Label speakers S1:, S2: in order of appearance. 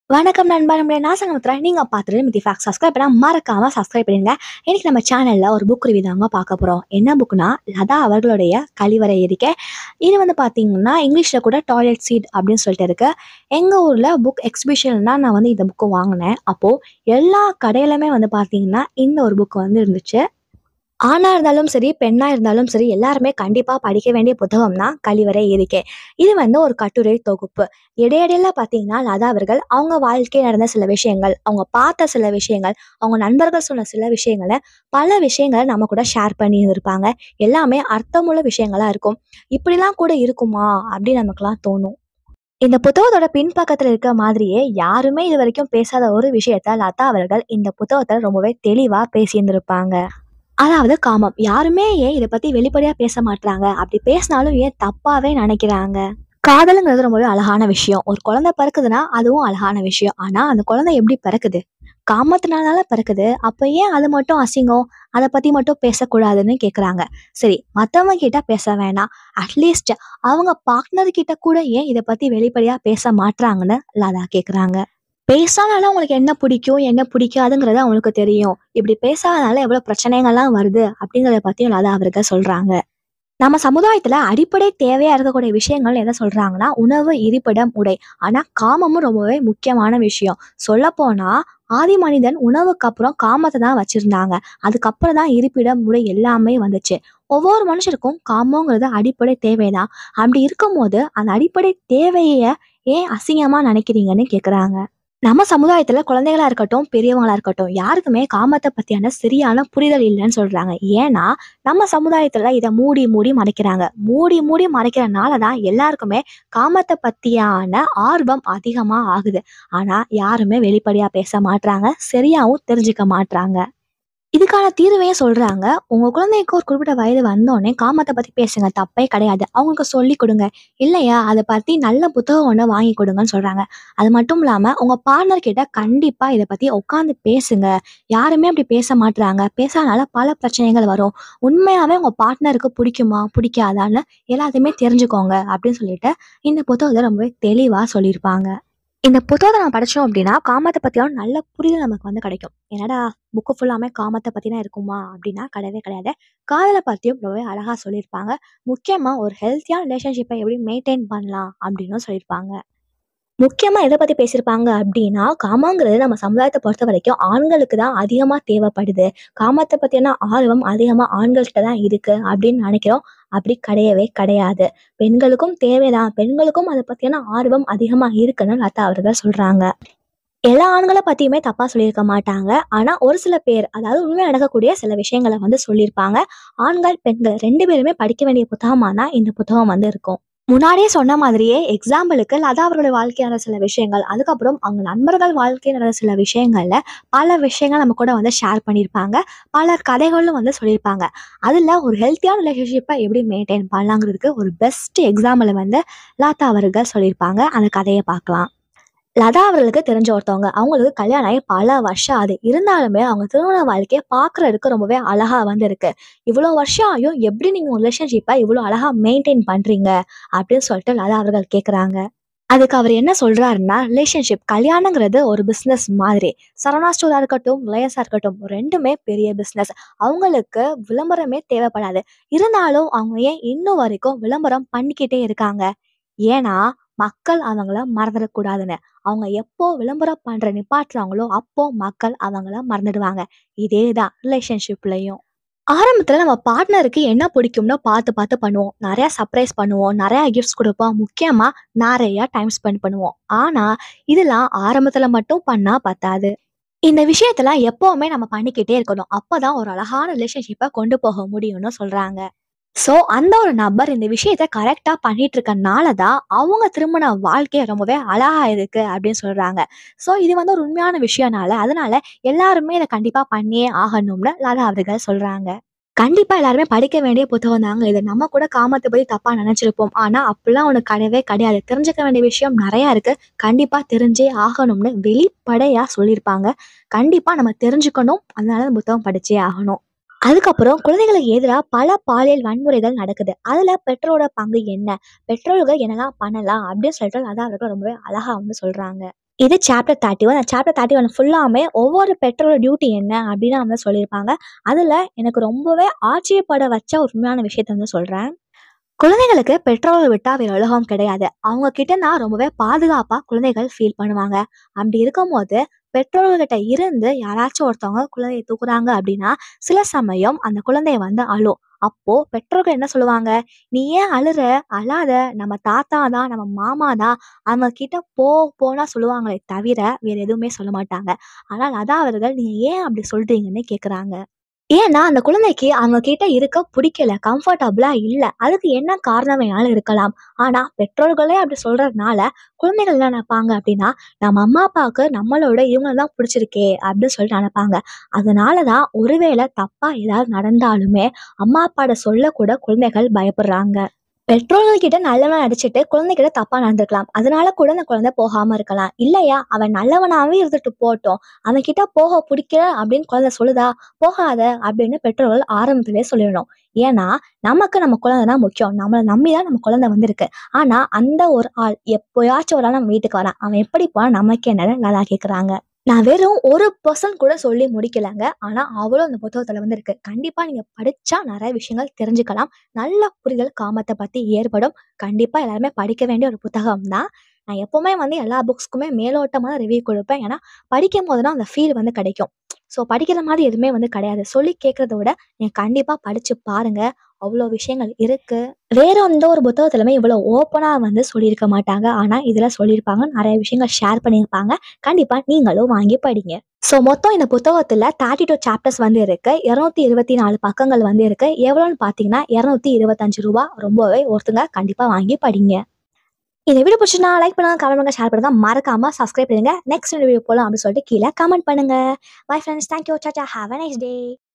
S1: வணக்கம் நண்பா நம்மளுடைய நான் சங்கமித்ரா நீங்க பார்த்துட்டு மித்தி ஃபேக்ட் சப்ஸ்கிரைப் பண்ணா மறக்காம சப்ஸ்கிரைப் பண்ணுங்க இன்னைக்கு நம்ம சேனல்ல ஒரு புக் ரிவ்யூ தாங்க பார்க்க போறோம் என்ன புக்னா லதா அவர்களுடைய கழிவறை இருக்கை இது வந்து பாத்தீங்கன்னா இங்கிலீஷ்ல கூட டாய்லெட் சீட் அப்படின்னு சொல்லிட்டு இருக்கு எங்க ஊர்ல புக் எக்ஸிபிஷன் தான் நான் வந்து இந்த புக்கு வாங்கினேன் அப்போ எல்லா கடையிலுமே வந்து பாத்தீங்கன்னா இந்த ஒரு புக் வந்து இருந்துச்சு ஆணா இருந்தாலும் சரி பெண்ணா இருந்தாலும் சரி எல்லாருமே கண்டிப்பா படிக்க வேண்டிய புத்தகம் தான் கழிவறை இருக்கை இது வந்து ஒரு கட்டுரை தொகுப்பு இடையிடையில பார்த்தீங்கன்னா லதா அவர்கள் அவங்க வாழ்க்கையில் நடந்த சில விஷயங்கள் அவங்க பார்த்த சில விஷயங்கள் அவங்க நண்பர்கள் சொன்ன சில விஷயங்களை பல விஷயங்களை நம்ம கூட ஷேர் பண்ணி இருப்பாங்க எல்லாமே அர்த்தமுள்ள விஷயங்களா இருக்கும் இப்படிலாம் கூட இருக்குமா அப்படின்னு நமக்குலாம் தோணும் இந்த புத்தகத்தோட பின்பக்கத்துல இருக்க மாதிரியே யாருமே இது வரைக்கும் பேசாத ஒரு விஷயத்த லதா அவர்கள் இந்த புத்தகத்துல ரொம்பவே தெளிவா பேசியிருந்திருப்பாங்க அதாவது காமம் யாருமே ஏன் இதை பத்தி வெளிப்படையா பேச மாட்டாங்க அப்படி பேசினாலும் ஏன் தப்பாவே நினைக்கிறாங்க காதலுங்கிறது ரொம்பவே அழகான விஷயம் ஒரு குழந்தை பிறக்குதுன்னா அதுவும் அழகான விஷயம் ஆனா அந்த குழந்தை எப்படி பிறக்குது காமத்தினால பிறக்குது அப்ப ஏன் அது மட்டும் அசிங்கம் அதை பத்தி மட்டும் பேசக்கூடாதுன்னு கேக்குறாங்க சரி மத்தவங்க கிட்ட பேச வேணாம் அட்லீஸ்ட் அவங்க பார்ட்னர் கிட்ட கூட ஏன் இதை பத்தி வெளிப்படையா பேச மாட்றாங்கன்னு லதா கேக்குறாங்க பேசாதனால உங்களுக்கு என்ன பிடிக்கும் என்ன பிடிக்காதுங்கிறது அவங்களுக்கு தெரியும் இப்படி பேசாதனால எவ்வளவு பிரச்சனைகள்லாம் வருது அப்படிங்கறத பத்தியும் லதா அவர்கள் சொல்றாங்க நம்ம சமுதாயத்துல அடிப்படை தேவையா இருக்கக்கூடிய விஷயங்கள் எதை சொல்றாங்கன்னா உணவு இருப்பிடம் உடை ஆனா காமமும் ரொம்பவே முக்கியமான விஷயம் சொல்ல போனா ஆதி மனிதன் உணவுக்கு அப்புறம் காமத்தை தான் வச்சிருந்தாங்க அதுக்கப்புறம் தான் இருப்பிடம் உடை எல்லாமே வந்துச்சு ஒவ்வொரு மனுஷருக்கும் காமங்கிறது அடிப்படை தேவைதான் அப்படி இருக்கும்போது அந்த அடிப்படை தேவைய ஏன் அசிங்கமா நினைக்கிறீங்கன்னு கேக்குறாங்க நம்ம சமுதாயத்துல குழந்தைகளா இருக்கட்டும் பெரியவங்களா இருக்கட்டும் யாருக்குமே காமத்தை பத்தியான சரியான புரிதல் இல்லைன்னு சொல்றாங்க ஏன்னா நம்ம சமுதாயத்துல இதை மூடி மூடி மறைக்கிறாங்க மூடி மூடி மறைக்கிறனால தான் எல்லாருக்குமே காமத்தை பத்தியான ஆர்வம் அதிகமா ஆகுது ஆனா யாருமே வெளிப்படையா பேச மாட்றாங்க சரியாவும் தெரிஞ்சுக்க மாட்றாங்க இதுக்கான தீர்வையும் சொல்றாங்க உங்க குழந்தைக்கு ஒரு குறிப்பிட்ட வயது வந்தோடனே காமத்தை பத்தி பேசுங்க தப்பே கிடையாது அவங்களுக்கு சொல்லி கொடுங்க இல்லையா அதை பத்தி நல்ல புத்தகம் ஒன்று வாங்கி கொடுங்கன்னு சொல்றாங்க அது மட்டும் இல்லாம உங்க பார்ட்னர் கிட்ட கண்டிப்பா இதை பத்தி உட்காந்து பேசுங்க யாருமே அப்படி பேச மாட்றாங்க பேசாதனால பல பிரச்சனைகள் வரும் உண்மையாவே உங்க பார்ட்னருக்கு பிடிக்குமா பிடிக்காதான்னு எல்லாத்தையுமே தெரிஞ்சுக்கோங்க அப்படின்னு சொல்லிட்டு இந்த புத்தகத்தை ரொம்பவே தெளிவா சொல்லியிருப்பாங்க இந்த புத்தகத்தை நான் படித்தோம் அப்படின்னா காமத்தை பற்றியான நல்ல புரிதல் நமக்கு வந்து கிடைக்கும் என்னடா புக்கு ஃபுல்லாமே காமத்தை பற்றி தான் இருக்குமா அப்படின்னா கிடையவே கிடையாது காதலை பற்றியும் ரொம்பவே அழகாக சொல்லியிருப்பாங்க முக்கியமாக ஒரு ஹெல்த்தியான ரிலேஷன்ஷிப்பை எப்படி மெயின்டைன் பண்ணலாம் அப்படின்னு சொல்லியிருப்பாங்க முக்கியமாக எதை பற்றி பேசியிருப்பாங்க அப்படின்னா காமங்கிறது நம்ம சமுதாயத்தை பொறுத்த வரைக்கும் ஆண்களுக்கு தான் அதிகமாக தேவைப்படுது காமத்தை பற்றியான ஆர்வம் அதிகமாக ஆண்கள்கிட்ட தான் இருக்குது அப்படின்னு நினைக்கிறோம் அப்படி கிடையவே கிடையாது பெண்களுக்கும் தேவைதான் பெண்களுக்கும் அதை பற்றியான ஆர்வம் அதிகமாக இருக்குன்னு லதா அவர்கள் சொல்கிறாங்க எல்லா ஆண்களை பற்றியுமே தப்பாக சொல்லியிருக்க மாட்டாங்க ஆனால் ஒரு சில பேர் அதாவது உண்மையாக நடக்கக்கூடிய சில விஷயங்களை வந்து சொல்லியிருப்பாங்க ஆண்கள் பெண்கள் ரெண்டு பேருமே படிக்க வேண்டிய புத்தகமாக தான் இந்த புத்தகம் வந்து இருக்கும் முன்னாடியே சொன்ன மாதிரியே எக்ஸாம்பிளுக்கு லதா அவர்களுடைய வாழ்க்கையான சில விஷயங்கள் அதுக்கப்புறம் அவங்க நண்பர்கள் வாழ்க்கையில் நடந்த சில விஷயங்கள்ல பல விஷயங்கள் நம்ம கூட வந்து ஷேர் பண்ணியிருப்பாங்க பல கதைகளும் வந்து சொல்லியிருப்பாங்க அதில் ஒரு ஹெல்த்தியான ரிலேஷன்ஷிப்பை எப்படி மெயின்டைன் பண்ணலாங்கிறதுக்கு ஒரு பெஸ்ட் எக்ஸாம்பிளை வந்து லதா அவர்கள் சொல்லியிருப்பாங்க அந்த கதையை பார்க்கலாம் லதா அவர்களுக்கு தெரிஞ்ச ஒருத்தவங்க அவங்களுக்கு கல்யாணம் ஆகி பல வருஷம் ஆகுது இருந்தாலுமே அவங்க திருமண வாழ்க்கையை பார்க்கறதுக்கு ரொம்பவே அழகா வந்து இருக்கு இவ்வளோ வருஷம் ஆயும் எப்படி நீங்க உங்க ரிலேஷன்ஷிப்பை இவ்வளோ அழகா மெயின்டைன் பண்றீங்க அப்படின்னு சொல்லிட்டு லதா அவர்கள் கேட்குறாங்க அதுக்கு அவர் என்ன சொல்றாருன்னா ரிலேஷன்ஷிப் கல்யாணங்கிறது ஒரு பிஸ்னஸ் மாதிரி சரவணா ஸ்டோரா இருக்கட்டும் ரிலையன்ஸா இருக்கட்டும் ரெண்டுமே பெரிய பிஸ்னஸ் அவங்களுக்கு விளம்பரமே தேவைப்படாது இருந்தாலும் அவங்க ஏன் இன்னும் வரைக்கும் விளம்பரம் பண்ணிக்கிட்டே இருக்காங்க ஏன்னா மக்கள் அவங்கள மறந்துடக்கூடாதுன்னு அவங்க எப்போ விளம்பரம் பண்ற நிப்பாட்டுறாங்களோ அப்போ மக்கள் அவங்கள மறந்துடுவாங்க இதே தான் ரிலேஷன்ஷிப்லையும் ஆரம்பத்தில் நம்ம பார்ட்னருக்கு என்ன பிடிக்கும்னு பார்த்து பார்த்து பண்ணுவோம் நிறையா சர்ப்ரைஸ் பண்ணுவோம் நிறையா கிஃப்ட்ஸ் கொடுப்போம் முக்கியமாக நிறையா டைம் ஸ்பெண்ட் பண்ணுவோம் ஆனால் இதெல்லாம் ஆரம்பத்தில் மட்டும் பண்ணால் பத்தாது இந்த விஷயத்தெல்லாம் எப்போவுமே நம்ம பண்ணிக்கிட்டே இருக்கணும் அப்போதான் ஒரு அழகான ரிலேஷன்ஷிப்பை கொண்டு போக முடியும்னு சொல்கிறாங்க ஸோ அந்த ஒரு நபர் இந்த விஷயத்த கரெக்டாக பண்ணிட்டு இருக்கனால தான் அவங்க திருமண வாழ்க்கை ரொம்பவே அழகா இருக்கு அப்படின்னு சொல்றாங்க ஸோ இது வந்து ஒரு உண்மையான விஷயம்னால அதனால எல்லாருமே இதை கண்டிப்பா பண்ணியே ஆகணும்னு லதா அவர்கள் சொல்றாங்க கண்டிப்பா எல்லாருமே படிக்க வேண்டிய புத்தகம் தாங்க இது நம்ம கூட காமத்தை பத்தி தப்பா நினைச்சிருப்போம் ஆனா அப்படிலாம் ஒன்று கிடையவே கிடையாது தெரிஞ்சுக்க வேண்டிய விஷயம் நிறைய இருக்கு கண்டிப்பா தெரிஞ்சே ஆகணும்னு வெளிப்படையா சொல்லியிருப்பாங்க கண்டிப்பா நம்ம தெரிஞ்சுக்கணும் அதனால இந்த புத்தகம் படிச்சே ஆகணும் அதுக்கப்புறம் குழந்தைகளுக்கு எதிராக பல பாலியல் வன்முறைகள் நடக்குது அதுல பெற்றோரோட பங்கு என்ன பெற்றோர்கள் என்னெல்லாம் பண்ணலாம் அப்படின்னு சொல்லிட்டு லதா அவர்கள் ரொம்பவே அழகா வந்து சொல்றாங்க இது சாப்டர் தேர்ட்டி ஒன் அந்த சாப்டர் தேர்ட்டி ஒன் ஃபுல்லாமே ஒவ்வொரு பெற்றோரோட டியூட்டி என்ன அப்படின்னு வந்து சொல்லியிருப்பாங்க அதில் எனக்கு ரொம்பவே ஆச்சரியப்பட வச்ச ஒரு உண்மையான விஷயத்த வந்து சொல்கிறேன் குழந்தைகளுக்கு பெற்றோர்கள் விட்டா வேற உலகம் கிடையாது அவங்க கிட்டனா ரொம்பவே பாதுகாப்பா குழந்தைகள் ஃபீல் பண்ணுவாங்க அப்படி இருக்கும்போது பெற்றோர்கள்கிட்ட இருந்து யாராச்சும் ஒருத்தவங்க குழந்தையை தூக்குறாங்க அப்படின்னா சில சமயம் அந்த குழந்தைய வந்து அழும் அப்போ பெற்றோர்கள் என்ன சொல்லுவாங்க நீ ஏன் அழுற அழாத நம்ம தாத்தா தான் நம்ம மாமா தான் அவங்க கிட்ட போ போனா சொல்லுவாங்களே தவிர வேற எதுவுமே சொல்ல மாட்டாங்க ஆனால் அதான் அவர்கள் நீங்க ஏன் அப்படி சொல்றீங்கன்னு கேக்குறாங்க ஏன்னா அந்த குழந்தைக்கு அவங்க கிட்ட இருக்க பிடிக்கல கம்ஃபர்டபுளா இல்ல அதுக்கு என்ன காரணம் வேணாலும் இருக்கலாம் ஆனா பெற்றோர்களே அப்படி சொல்றதுனால குழந்தைகள் என்ன நினைப்பாங்க அப்படின்னா நம்ம அம்மா அப்பாவுக்கு நம்மளோட இவங்க தான் பிடிச்சிருக்கே அப்படின்னு சொல்லிட்டு நினைப்பாங்க அதனாலதான் ஒருவேளை தப்பா ஏதாவது நடந்தாலுமே அம்மா அப்பாட சொல்ல கூட குழந்தைகள் பயப்படுறாங்க பெற்றோர்கள் கிட்ட நல்லவன் அடிச்சுட்டு குழந்தைகிட்ட தப்பா நடந்திருக்கலாம் அதனால கூட அந்த குழந்தை போகாம இருக்கலாம் இல்லையா அவன் நல்லவனாவே இருந்துட்டு போட்டோம் அவன் கிட்ட போக பிடிக்கல அப்படின்னு குழந்தை சொல்லுதா போகாத அப்படின்னு பெற்றோர்கள் ஆரம்பத்திலே சொல்லிடணும் ஏன்னா நமக்கு நம்ம குழந்தை தான் முக்கியம் நம்மளை நம்பி தான் நம்ம குழந்தை வந்திருக்கு ஆனா அந்த ஒரு ஆள் எப்போயாச்சும் ஒரு ஆள் நம்ம வீட்டுக்கு வரான் அவன் எப்படி போனா நமக்கு என்னன்னு நல்லா கேக்குறாங்க நான் வெறும் ஒரு பர்சன்ட் கூட சொல்லி முடிக்கலங்க ஆனா அவ்வளோ அந்த புத்தகத்துல வந்து இருக்கு கண்டிப்பா நீங்க படிச்சா நிறைய விஷயங்கள் தெரிஞ்சுக்கலாம் நல்ல புரிதல் காமத்தை பத்தி ஏற்படும் கண்டிப்பா எல்லாருமே படிக்க வேண்டிய ஒரு புத்தகம் தான் நான் எப்பவுமே வந்து எல்லா புக்ஸ்க்குமே மேலோட்டமான ரிவ்யூ கொடுப்பேன் ஏன்னா படிக்கும் போது தான் அந்த ஃபீல் வந்து கிடைக்கும் ஸோ படிக்கிற மாதிரி எதுவுமே வந்து கிடையாது சொல்லி கேட்கறத விட நீங்க கண்டிப்பா படிச்சு பாருங்க அவ்வளோ விஷயங்கள் இருக்கு வேற எந்த ஒரு புத்தகத்துலையுமே இவ்வளோ ஓப்பனா வந்து சொல்லியிருக்க மாட்டாங்க ஆனா இதுல சொல்லியிருப்பாங்க நிறைய விஷயங்கள் ஷேர் பண்ணியிருப்பாங்க கண்டிப்பா நீங்களும் வாங்கி படிங்க ஸோ மொத்தம் இந்த புத்தகத்துல தேர்ட்டி டூ சாப்டர்ஸ் வந்து இருக்கு இரநூத்தி இருபத்தி நாலு பக்கங்கள் வந்து இருக்கு எவ்வளோன்னு பார்த்தீங்கன்னா இரநூத்தி இருபத்தஞ்சு ரூபா ரொம்பவே ஒருத்தங்க கண்டிப்பா வாங்கி படிங்க இந்த வீடியோ பிடிச்சினா லைக் பண்ணுங்க கமெண்ட் பண்ணுங்க ஷேர் பண்ணுங்க மறக்காம சப்ஸ்கிரைப் பண்ணுங்க நெக்ஸ்ட் வீடியோ போலாம் அப்படின்னு சொல்லிட்டு கீழே கமெண்ட் பண்ணுங்க பை ஃப்ரெண்ட்ஸ் தேங்க்யூ சாச்சா ஹாவ் அ நைஸ் டே